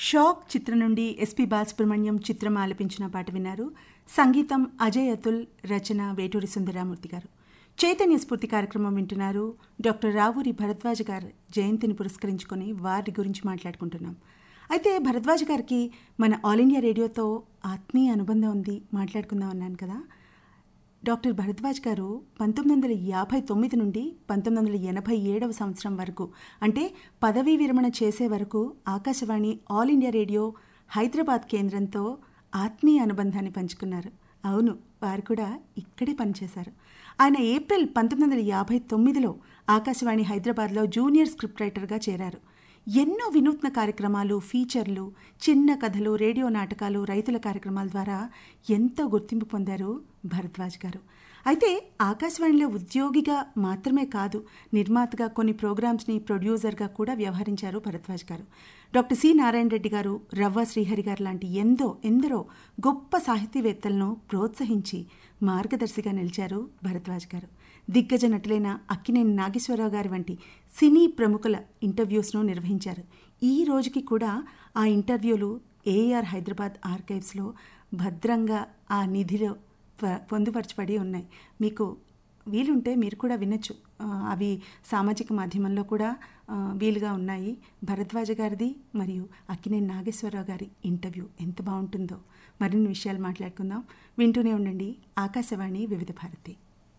shock చిత్రం నుండి SP Balasubrahmanyam చిత్రం ఆలపించిన పాట విన్నారు సంగీతం అజయ్ అతుల్ రచన వేటూరి సుందరామూర్తి గారు చైతన్య స్ఫూర్తి కార్యక్రమం వింటున్నారు డాక్టర్ రావూరి భరద్వాజ్ గారు జయంతిని పురస్కరించుకొని వారి గురించి మాట్లాడుకుంటున్నాం అయితే భరద్వాజ్ గారికి మన ఆల్ ఇండియా రేడియోతో ఆత్మీయ అనుబంధం ఉంది మాట్లాడుకుందాం అన్నాను కదా డాక్టర్ భరద్వాజ్ గారు పంతొమ్మిది వందల యాభై తొమ్మిది నుండి పంతొమ్మిది వందల ఎనభై ఏడవ సంవత్సరం వరకు అంటే పదవీ విరమణ చేసే వరకు Akashvani All India Radio Hyderabad కేంద్రంతో ఆత్మీయ అనుబంధాన్ని పంచుకున్నారు అవును వారు కూడా ఇక్కడే పనిచేశారు ఆయన ఏప్రిల్ పంతొమ్మిది వందల యాభై తొమ్మిదిలో ఆకాశవాణి హైదరాబాద్లో జూనియర్ స్క్రిప్ట్ రైటర్గా చేరారు ఎన్నో వినూత్న కార్యక్రమాలు ఫీచర్లు చిన్న కథలు రేడియో నాటకాలు రైతుల కార్యక్రమాల ద్వారా ఎంతో గుర్తింపు పొందారు భరద్వాజ్ గారు అయితే ఆకాశవాణిలో ఉద్యోగిగా మాత్రమే కాదు నిర్మాతగా కొన్ని ప్రోగ్రామ్స్ని ప్రొడ్యూసర్గా కూడా వ్యవహరించారు భరద్వాజ్ గారు డాక్టర్ సి నారాయణ రెడ్డి గారు రవ్వ శ్రీహరి గారు లాంటి ఎందో ఎందరో గొప్ప సాహితీవేత్తలను ప్రోత్సహించి మార్గదర్శిగా నిలిచారు భరద్వాజ్ గారు దిగ్గజ నటులైన అక్కినేని నాగేశ్వరరావు గారి వంటి సినీ ప్రముఖుల ఇంటర్వ్యూస్ను నిర్వహించారు ఈ రోజుకి కూడా ఆ ఇంటర్వ్యూలు ఏఆర్ హైదరాబాద్ ఆర్కైవ్స్లో భద్రంగా ఆ నిధిలో ప- పొందుపరచబడి ఉన్నాయి మీకు వీలుంటే మీరు కూడా వినొచ్చు ఆ, అవి సామాజిక మాధ్యమంలో కూడా ఆ, వీలుగా ఉన్నాయి భరద్వాజ గారిది మరియు అక్కినేని నాగేశ్వరరావు గారి ఇంటర్వ్యూ ఎంత బాగుంటుందో మరిన్ని విషయాలు మాట్లాడుకుందాం వింటూనే ఉండండి ఆకాశవాణి వివిధ భారతి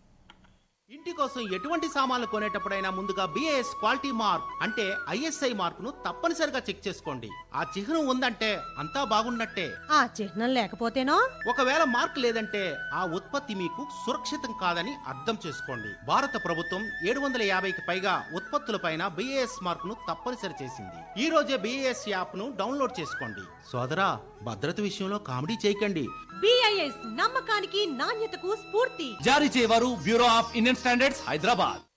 ఇంటి కోసం ఎటువంటి సామాన్లు కొనేటప్పుడైనా ముందుగా బిఏఎస్ క్వాలిటీ మార్క్ అంటే ఐఎస్ఐ మార్క్ ను తప్పనిసరిగా చెక్ చేసుకోండి ఆ చిహ్నం ఉందంటే అంతా బాగున్నట్టే ఆ చిహ్నం లేకపోతేనో ఒకవేళ మార్క్ లేదంటే ఆ ఉత్పత్తి మీకు సురక్షితం కాదని అర్థం చేసుకోండి భారత ప్రభుత్వం ఏడు వందల యాభైకి పైగా ఉత్పత్తులపైన బిఏఎస్ మార్క్ ను తప్పనిసరి చేసింది ఈ రోజే బిఏఎస్ యాప్ ను డౌన్లోడ్ చేసుకోండి సోదరా భద్రత విషయంలో కామెడీ చేయకండి బిఐఎస్ నమ్మకానికి నాణ్యతకు స్ఫూర్తి జారీ చేయవారు bureau of Indian standards Hyderabad